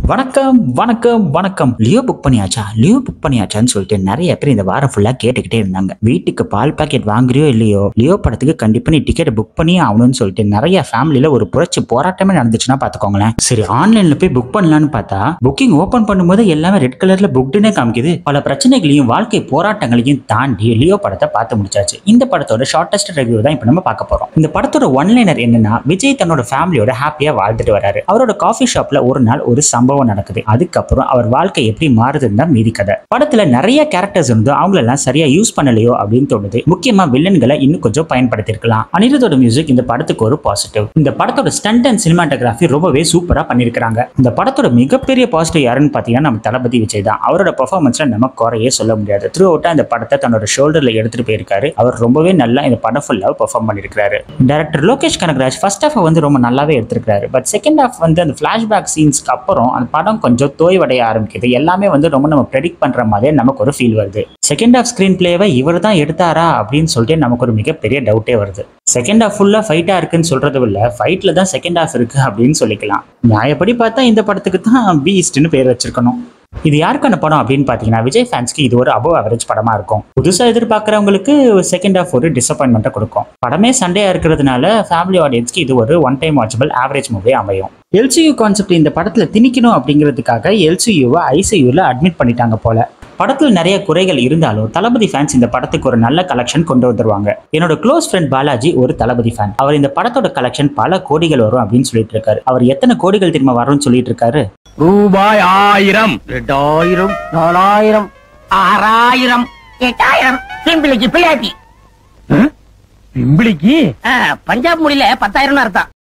வணக்கம் வணக்கம் வணக்கம் லியோ புக் பண்ணியாச்சா லியோ புக் பண்ணியாச்சான்னு சொல்லிட்டு நிறைய பேர் இந்த வாரம் ஃபுல்லா கேட்டுக்கிட்டே இருந்தாங்க வீட்டுக்கு பால் பாக்கெட் வாங்குறியோ இல்லையோ லியோ படத்துக்கு கண்டிப்பா நீ டிக்கெட் புக் பண்ணி ஆகணும்னு சொல்லிட்டு நிறைய ஃபேமிலியில ஒரு புரட்சி போராட்டமே நடந்துச்சுன்னா பாத்துக்கோங்களேன் சரி ஆன்லைன்ல போய் புக் பண்ணலாம்னு பார்த்தா புக்கிங் ஓபன் பண்ணும்போது எல்லாமே ரெட் கலர்ல புக்டுனே காமிக்குது பல பிரச்சனைகளையும் வாழ்க்கை போராட்டங்களையும் தாண்டி லியோ படத்தை பார்த்து முடிச்சாச்சு இந்த படத்தோட ஷார்டஸ்ட் ரிவ்யூ தான் இப்போ நம்ம பார்க்க போறோம் இந்த படத்தோட ஒன்லைனர் என்னன்னா விஜய் தன்னோட ஃபேமிலியோட ஹாப்பியா வாழ்ந்துட்டு வராரு அவரோட காஃபி ஷாப்ல ஒரு நாள் ஒரு சம்பவம் நடக்குது அதுக்கப்புறம் அவர் வாழ்க்கை எப்படி மாறுதுன்னு தான் மீதி கதை படத்துல நிறைய கேரக்டர்ஸ் இருந்தும் அவங்களெல்லாம் சரியா யூஸ் பண்ணலையோ அப்படின்னு தோணுது முக்கியமா வில்லன்களை இன்னும் கொஞ்சம் பயன்படுத்திருக்கலாம் அனிருத்தோட மியூசிக் இந்த படத்துக்கு ஒரு பாசிட்டிவ் இந்த படத்தோட ஸ்டண்ட் அண்ட் சினிமாட்டோகிராஃபி ரொம்பவே சூப்பரா பண்ணிருக்காங்க இந்த படத்தோட மிகப்பெரிய பாசிட்டிவ் யாருன்னு பாத்தீங்கன்னா நம்ம தளபதி விஜய் தான் அவரோட பெர்ஃபார்மன்ஸ்ல நம்ம குறையே சொல்ல முடியாது த்ரூ அவுட்டா இந்த படத்தை தன்னோட ஷோல்டர்ல எடுத்துட்டு போயிருக்காரு அவர் ரொம்பவே நல்லா இந்த படம் ஃபுல்லாக பெர்ஃபார்ம் பண்ணிருக்காரு director Lokesh Kanagaraj first half வந்து ரொம்ப நல்லாவே எடுத்திருக்காரு பட் செகண்ட் ஹாஃப் வந்து அந்த ஃபிளாஷ்பேக் சீன்ஸ்க்கு அப்புறம் அந்த படம் கொஞ்சம் தோய்வடைய ஆரம்பிக்குது எல்லாமே வந்து ரொம்ப நம்ம ப்ரெடிக்ட் பண்ற மாதிரியே நமக்கு ஒரு ஃபீல் வருது செகண்ட் ஹாஃப் ஸ்க்ரீன் பிளேவை இவர் தான் எடுத்தாரா அப்படின்னு சொல்லிட்டு நமக்கு ஒரு மிகப்பெரிய டவுட்டே வருது செகண்ட் ஹாஃப் ஃபுல்லாக ஃபைட்டாக இருக்குன்னு சொல்றது இல்ல ஃபைட்டில் தான் செகண்ட் ஹாஃப் இருக்கு அப்படின்னு சொல்லிக்கலாம் நியாயப்படி பார்த்தா இந்த படத்துக்கு தான் பீஸ்ட்னு பேர் வச்சிருக்கணும் இது யாருக்கான படம் அப்படின்னு பார்த்தீங்கன்னா விஜய் ஃபேன்ஸ்க்கு இது ஒரு அபவ் அவரேஜ் படமா இருக்கும் புதுசாக எதிர்பார்க்குறவங்களுக்கு செகண்ட் ஹாஃப் ஒரு டிசப்பாயின்மெண்ட்டை கொடுக்கும் படமே சண்டையா இருக்கிறதுனால ஃபேமிலி ஆடியன்ஸ்க்கு இது ஒரு one time watchable average movie அமையும் எல்சியூ கான்செப்ட் இந்த படத்தில் திணிக்கணும் அப்படிங்கிறதுக்காக எல்சியூவை ஐசியூவில் அட்மிட் பண்ணிட்டாங்க போல படத்துல நிறைய குறைகள் இருந்தாலும் தளபதி ஃபேன்ஸ் இந்த படத்துக்கு ஒரு நல்ல கலெக்ஷன் கொண்டு வந்துருவாங்க என்னோட க்ளோஸ் ஃப்ரெண்ட் பாலாஜி ஒரு தளபதி ஃபேன் அவர் இந்த படத்தோட கலெக்ஷன் பல கோடிகள் வரும் அப்படின்னு சொல்லிட்டு இருக்காரு அவர் எத்தனை கோடிகள் திரும்ப வரும்னு சொல்லிட்டு இருக்காரு ரூபாய் ஆயிரம் ரெண்டாயிரம் நாலாயிரம் ஆறாயிரம் எட்டாயிரம் பிம்பிளிக்கு பிள்ளையாட்டி பிம்பிளிக்கு பஞ்சாப் மொழியில பத்தாயிரம் அர்த்தம்